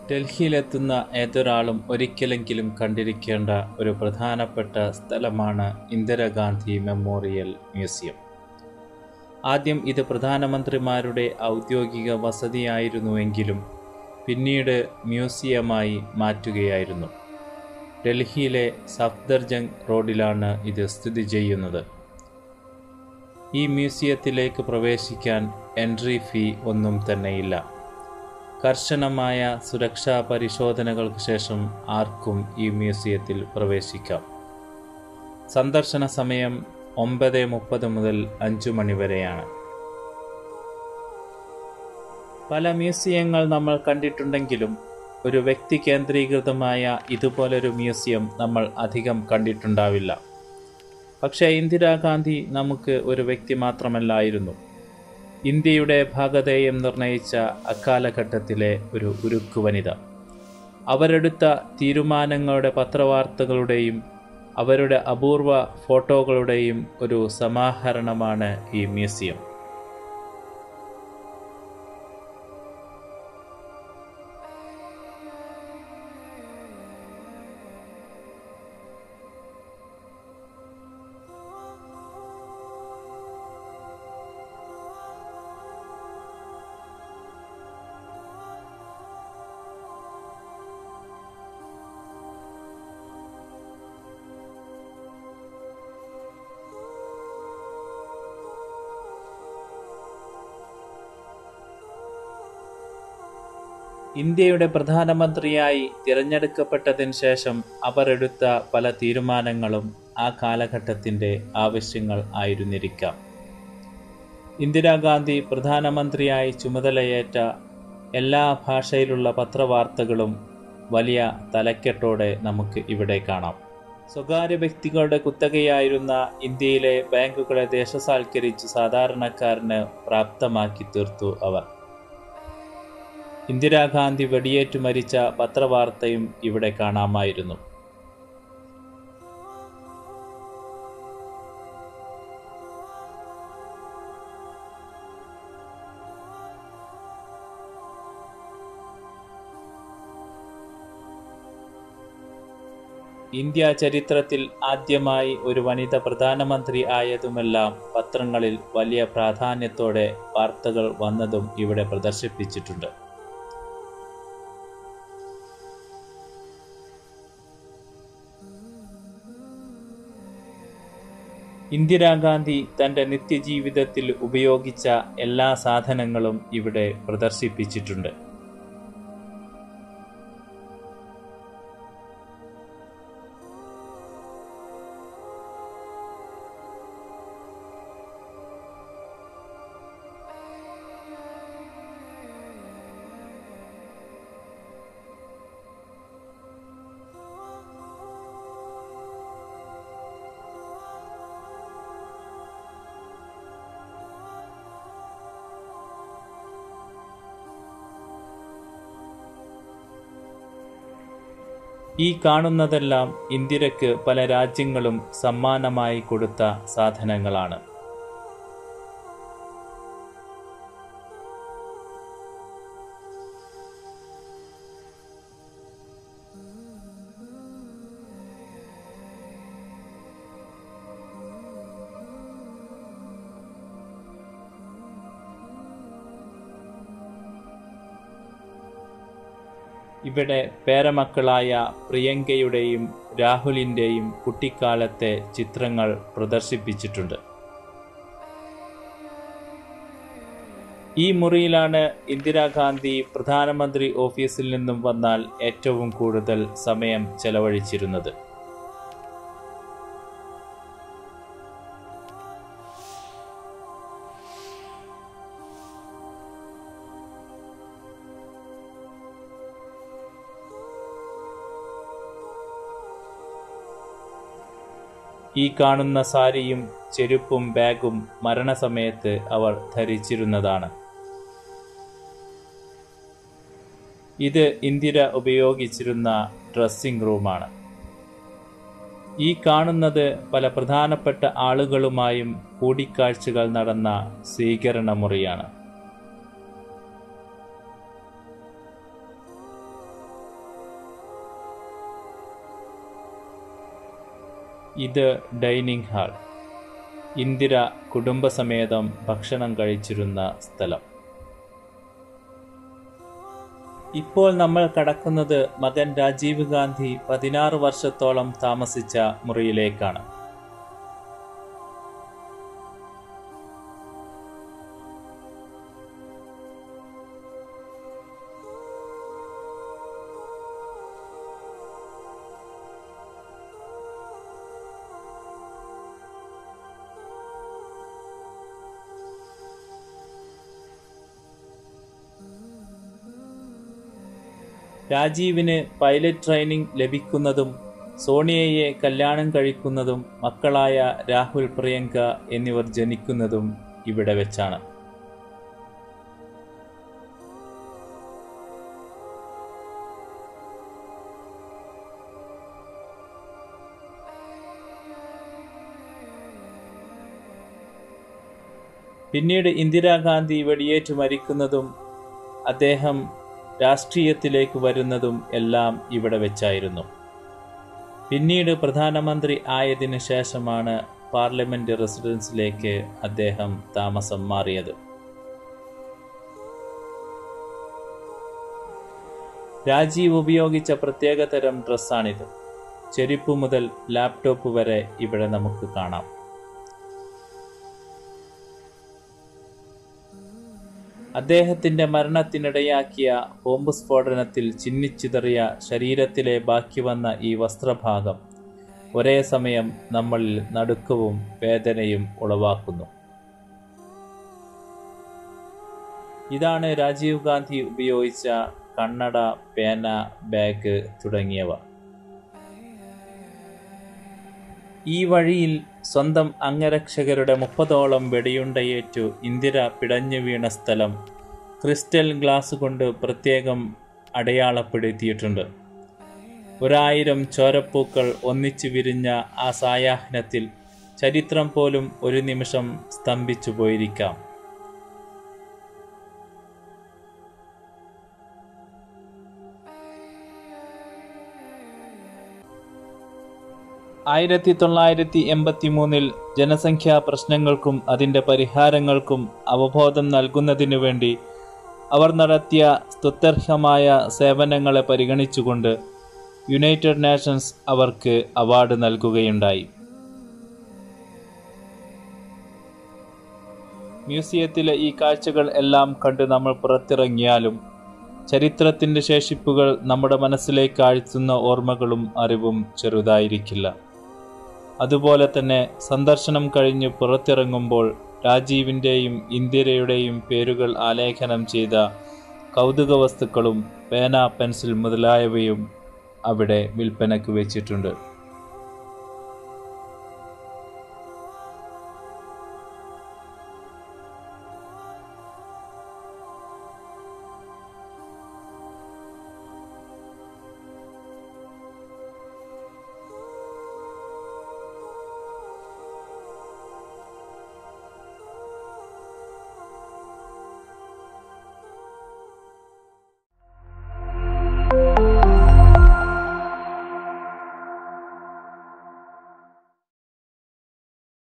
ഡൽഹിയിലെത്തുന്ന ഏതൊരാളും ഒരിക്കലെങ്കിലും കണ്ടിരിക്കേണ്ട ഒരു പ്രധാനപ്പെട്ട സ്ഥലമാണ് ഇന്ദിരാഗാന്ധി മെമ്മോറിയൽ മ്യൂസിയം ആദ്യം ഇത് പ്രധാനമന്ത്രിമാരുടെ ഔദ്യോഗിക വസതിയായിരുന്നുവെങ്കിലും പിന്നീട് മ്യൂസിയമായി മാറ്റുകയായിരുന്നു ഡൽഹിയിലെ സഫ്ദർജംഗ് റോഡിലാണ് ഇത് സ്ഥിതി ചെയ്യുന്നത് ഈ മ്യൂസിയത്തിലേക്ക് പ്രവേശിക്കാൻ എൻട്രി ഫീ ഒന്നും തന്നെയില്ല കർശനമായ സുരക്ഷാ പരിശോധനകൾക്ക് ശേഷം ആർക്കും ഈ മ്യൂസിയത്തിൽ പ്രവേശിക്കാം സന്ദർശന സമയം ഒമ്പത് മുപ്പത് മുതൽ അഞ്ചു മണി വരെയാണ് പല മ്യൂസിയങ്ങൾ നമ്മൾ കണ്ടിട്ടുണ്ടെങ്കിലും ഒരു വ്യക്തി കേന്ദ്രീകൃതമായ ഇതുപോലൊരു മ്യൂസിയം നമ്മൾ അധികം കണ്ടിട്ടുണ്ടാവില്ല പക്ഷേ ഇന്ദിരാഗാന്ധി നമുക്ക് ഒരു വ്യക്തി മാത്രമല്ലായിരുന്നു ഇന്ത്യയുടെ ഭാഗധേയം നിർണയിച്ച അക്കാലഘട്ടത്തിലെ ഒരു ഉരുക്കു വനിത അവരെടുത്ത തീരുമാനങ്ങളുടെ പത്രവാർത്തകളുടെയും അവരുടെ അപൂർവ ഫോട്ടോകളുടെയും ഒരു സമാഹരണമാണ് ഈ മ്യൂസിയം ഇന്ത്യയുടെ പ്രധാനമന്ത്രിയായി തിരഞ്ഞെടുക്കപ്പെട്ടതിന് ശേഷം അവർ എടുത്ത പല തീരുമാനങ്ങളും ആ കാലഘട്ടത്തിൻ്റെ ആവശ്യങ്ങൾ ആയിരുന്നിരിക്കാം ഇന്ദിരാഗാന്ധി പ്രധാനമന്ത്രിയായി ചുമതലയേറ്റ എല്ലാ ഭാഷയിലുള്ള പത്രവാർത്തകളും വലിയ തലക്കെട്ടോടെ നമുക്ക് ഇവിടെ കാണാം സ്വകാര്യ വ്യക്തികളുടെ കുത്തകയായിരുന്ന ഇന്ത്യയിലെ ബാങ്കുകളെ ദേശസാൽക്കരിച്ച് സാധാരണക്കാരന് പ്രാപ്തമാക്കി തീർത്തു അവർ ഇന്ദിരാഗാന്ധി വെടിയേറ്റു മരിച്ച പത്രവാർത്തയും ഇവിടെ കാണാമായിരുന്നു ഇന്ത്യ ചരിത്രത്തിൽ ആദ്യമായി ഒരു വനിത പ്രധാനമന്ത്രി ആയതുമെല്ലാം പത്രങ്ങളിൽ വലിയ പ്രാധാന്യത്തോടെ വാർത്തകൾ വന്നതും ഇവിടെ പ്രദർശിപ്പിച്ചിട്ടുണ്ട് ഇന്ദിരാഗാന്ധി തന്റെ നിത്യജീവിതത്തിൽ ഉപയോഗിച്ച എല്ലാ സാധനങ്ങളും ഇവിടെ പ്രദർശിപ്പിച്ചിട്ടുണ്ട് ഈ കാണുന്നതെല്ലാം ഇന്ദിരയ്ക്ക് പല രാജ്യങ്ങളും സമ്മാനമായി കൊടുത്ത സാധനങ്ങളാണ് ഇവിടെ പേരമക്കളായ പ്രിയങ്കയുടെയും രാഹുലിൻ്റെയും കുട്ടിക്കാലത്തെ ചിത്രങ്ങൾ പ്രദർശിപ്പിച്ചിട്ടുണ്ട് ഈ മുറിയിലാണ് ഇന്ദിരാഗാന്ധി പ്രധാനമന്ത്രി ഓഫീസിൽ നിന്നും വന്നാൽ ഏറ്റവും കൂടുതൽ സമയം ചെലവഴിച്ചിരുന്നത് ഈ കാണുന്ന സാരിയും ചെരുപ്പും ബാഗും മരണസമയത്ത് അവർ ധരിച്ചിരുന്നതാണ് ഇത് ഇന്ദിര ഉപയോഗിച്ചിരുന്ന ഡ്രസ്സിംഗ് റൂമാണ് ഈ കാണുന്നത് പല പ്രധാനപ്പെട്ട ആളുകളുമായും കൂടിക്കാഴ്ചകൾ നടന്ന സ്വീകരണ മുറിയാണ് ഇത് ഡൈനിങ് ഹാൾ ഇന്ദിര കുടുംബസമേതം ഭക്ഷണം കഴിച്ചിരുന്ന സ്ഥലം ഇപ്പോൾ നമ്മൾ കടക്കുന്നത് മകൻ രാജീവ് ഗാന്ധി പതിനാറ് വർഷത്തോളം താമസിച്ച മുറിയിലേക്കാണ് രാജീവിന് പൈലറ്റ് ട്രെയിനിങ് ലഭിക്കുന്നതും സോണിയയെ കല്യാണം കഴിക്കുന്നതും മക്കളായ രാഹുൽ പ്രിയങ്ക എന്നിവർ ജനിക്കുന്നതും ഇവിടെ വെച്ചാണ് പിന്നീട് ഇന്ദിരാഗാന്ധി വെടിയേറ്റ് മരിക്കുന്നതും അദ്ദേഹം രാഷ്ട്രീയത്തിലേക്ക് വരുന്നതും എല്ലാം ഇവിടെ വെച്ചായിരുന്നു പിന്നീട് പ്രധാനമന്ത്രി ആയതിനു ശേഷമാണ് പാർലമെന്റ് റെസിഡൻസിലേക്ക് അദ്ദേഹം താമസം മാറിയത് രാജീവ് ഉപയോഗിച്ച പ്രത്യേകതരം ഡ്രസ്സാണിത് ചെരുപ്പ് മുതൽ ലാപ്ടോപ്പ് വരെ ഇവിടെ നമുക്ക് കാണാം അദ്ദേഹത്തിന്റെ മരണത്തിനിടയാക്കിയ ബോംബ് സ്ഫോടനത്തിൽ ചിന്നിച്ചിതറിയ ശരീരത്തിലെ ബാക്കി വന്ന ഈ വസ്ത്രഭാഗം ഒരേ സമയം നമ്മളിൽ നടുക്കവും വേദനയും ഉളവാക്കുന്നു ഇതാണ് രാജീവ് ഗാന്ധി ഉപയോഗിച്ച കണ്ണട പേന ബാഗ് തുടങ്ങിയവ ഈ വഴിയിൽ സ്വന്തം അംഗരക്ഷകരുടെ മുപ്പതോളം വെടിയുണ്ടയേറ്റു ഇന്ദിര പിടഞ്ഞു വീണ സ്ഥലം ക്രിസ്റ്റൽ ഗ്ലാസ് കൊണ്ട് പ്രത്യേകം അടയാളപ്പെടുത്തിയിട്ടുണ്ട് ഒരായിരം ചോരപ്പൂക്കൾ ഒന്നിച്ചു വിരിഞ്ഞ ആ സായാഹ്നത്തിൽ ചരിത്രം പോലും ഒരു നിമിഷം സ്തംഭിച്ചു പോയിരിക്കാം ആയിരത്തി തൊള്ളായിരത്തി എൺപത്തി മൂന്നിൽ ജനസംഖ്യാ പ്രശ്നങ്ങൾക്കും അതിൻ്റെ പരിഹാരങ്ങൾക്കും അവബോധം നൽകുന്നതിനു വേണ്ടി അവർ നടത്തിയ സ്തുത്യർഹമായ സേവനങ്ങളെ പരിഗണിച്ചുകൊണ്ട് യുണൈറ്റഡ് നേഷൻസ് അവർക്ക് അവാർഡ് നൽകുകയുണ്ടായി മ്യൂസിയത്തിലെ ഈ കാഴ്ചകൾ എല്ലാം കണ്ട് നമ്മൾ പുറത്തിറങ്ങിയാലും ചരിത്രത്തിൻ്റെ ശേഷിപ്പുകൾ നമ്മുടെ മനസ്സിലേക്ക് ആഴ്ത്തുന്ന ഓർമ്മകളും അറിവും ചെറുതായിരിക്കില്ല അതുപോലെ തന്നെ സന്ദർശനം കഴിഞ്ഞ് പുറത്തിറങ്ങുമ്പോൾ രാജീവിൻ്റെയും ഇന്ദിരയുടെയും പേരുകൾ ആലേഖനം ചെയ്ത കൗതുക വസ്തുക്കളും പേന പെൻസിൽ മുതലായവയും അവിടെ വിൽപ്പനയ്ക്ക് വെച്ചിട്ടുണ്ട്